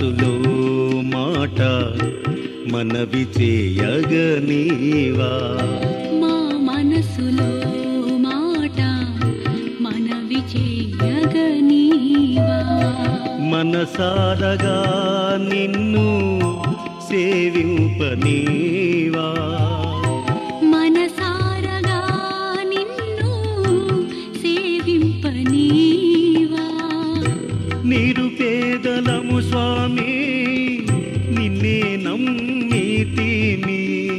మనసులో మాట మనవి చేయగనీవా మా మనసులో మాట మనవి చేయగనీవా మనసారగా నిన్ను సేవింపనీవా మనసారగా నిన్ను సేవింపనీవా నిరుపేదలము స్వామి నిన్నే నమ్మితిమి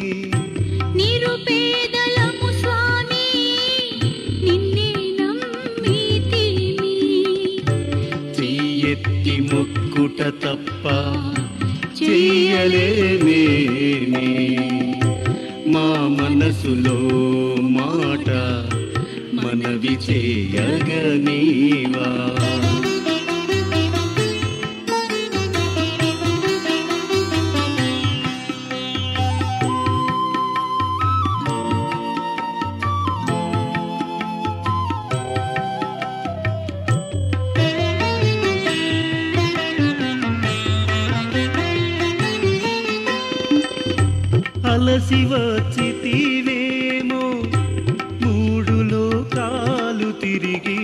నిరుపేదలము స్వామి నిన్నే నమ్మితిమి చెయ్యెత్తి మొక్కుట తప్ప చెయ్యలేమేమి మా మనసులో మాట మనవి చేయగనీవా అలసి వచ్చితివేమో మూడు లోకాలు తిరిగి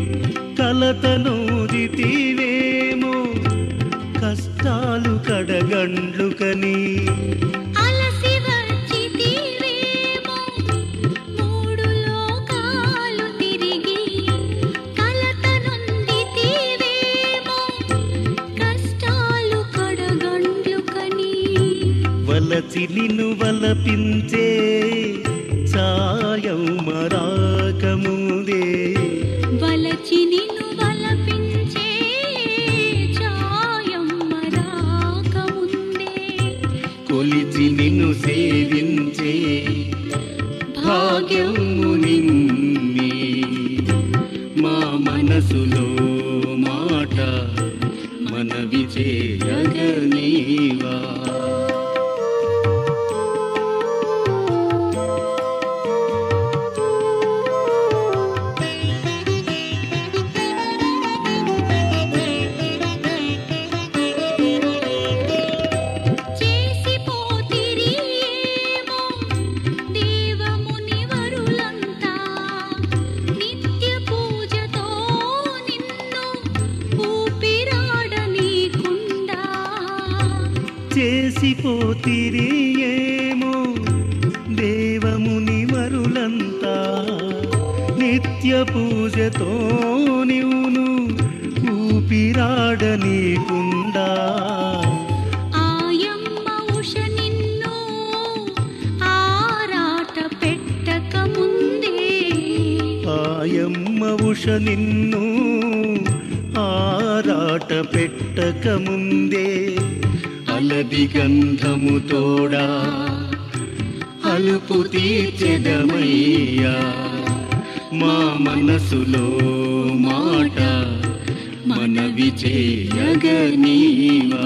కలతనోదితివేమో కష్టాలు కడగండ్లు కని అలసి వచ్చితివేమో మూడు లోకాలు తిరిగి కలత నొందితివేమో కష్టాలు కడగండ్లు కని వలచి నిన్ను వలపించే సాయం మరాకముందే వలచి నిన్ను వలపించే ఛాయం మరాకముందే కొలిచి నిన్ను సేవించే భాగ్యము నిమ్మి మా మనసులో మాట మనవి చేయగనీవా చేసిపోతిరి ఏమో దేవముని వరులంతా నిత్య పూజతో నిన్ను ఊపిరాడనీకుండా చేసిపోతిరి ఏమో దేవముని మరులంతా నిత్య పూజతో నీవును ఊపిరాడనీకుండా ఆయమ్మ ఉష నిన్ను ఆరాట పెట్టక ముందే ఆయమ్మ ఉష నిన్ను ఆరాట పెట్టక ముందే అలది గంధము తోడా అలుపు తీర్చెదమయ్యా మా మనసులో మాట మనవి చేయగనీవా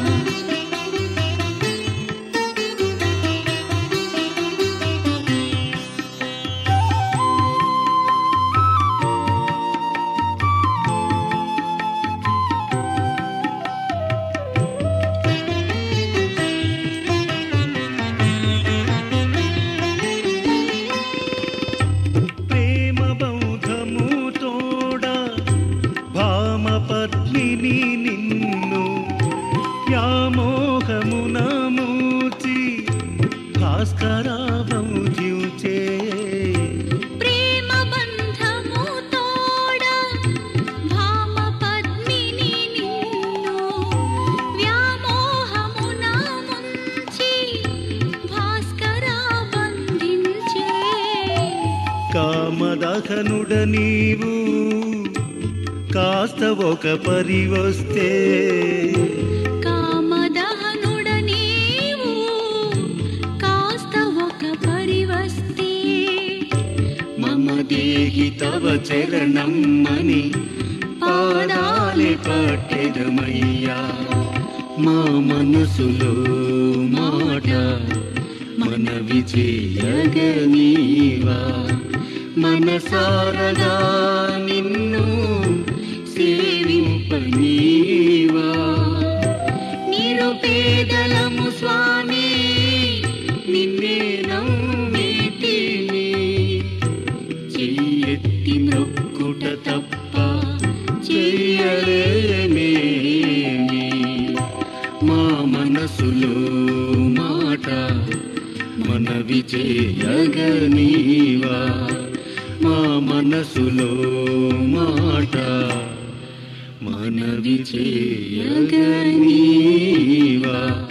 ప్రేమ బౌధము తోడా భామ పద్మిని నిన్ను వ్యామోహమున మూచి భాస్కరాభం జీవచే ప్రేమ బంధము తోడ భామ పద్మిని నిన్ను వ్యామోహమున ముంచి భాస్కరా బంధించే కామదహనుడ నీవు కాస్త ఒక పరి వస్తే కామదహనుడ నీవు కాస్త ఒక పరివస్తే మమ దేహి తవ చరణమ్మని పాదాలే పట్టెదమయ్యా మా మనసులో మాట మనవి చేయగనీవా మనసారగా నిన్ను సేవింపనీవా చెయ్యెత్తి మొక్కుట తప్ప చెయ్యలేమేమి మా మనసులో మాట మనవి చేయగనీవా మా మనసులో మాట మనవి చేయగనీవా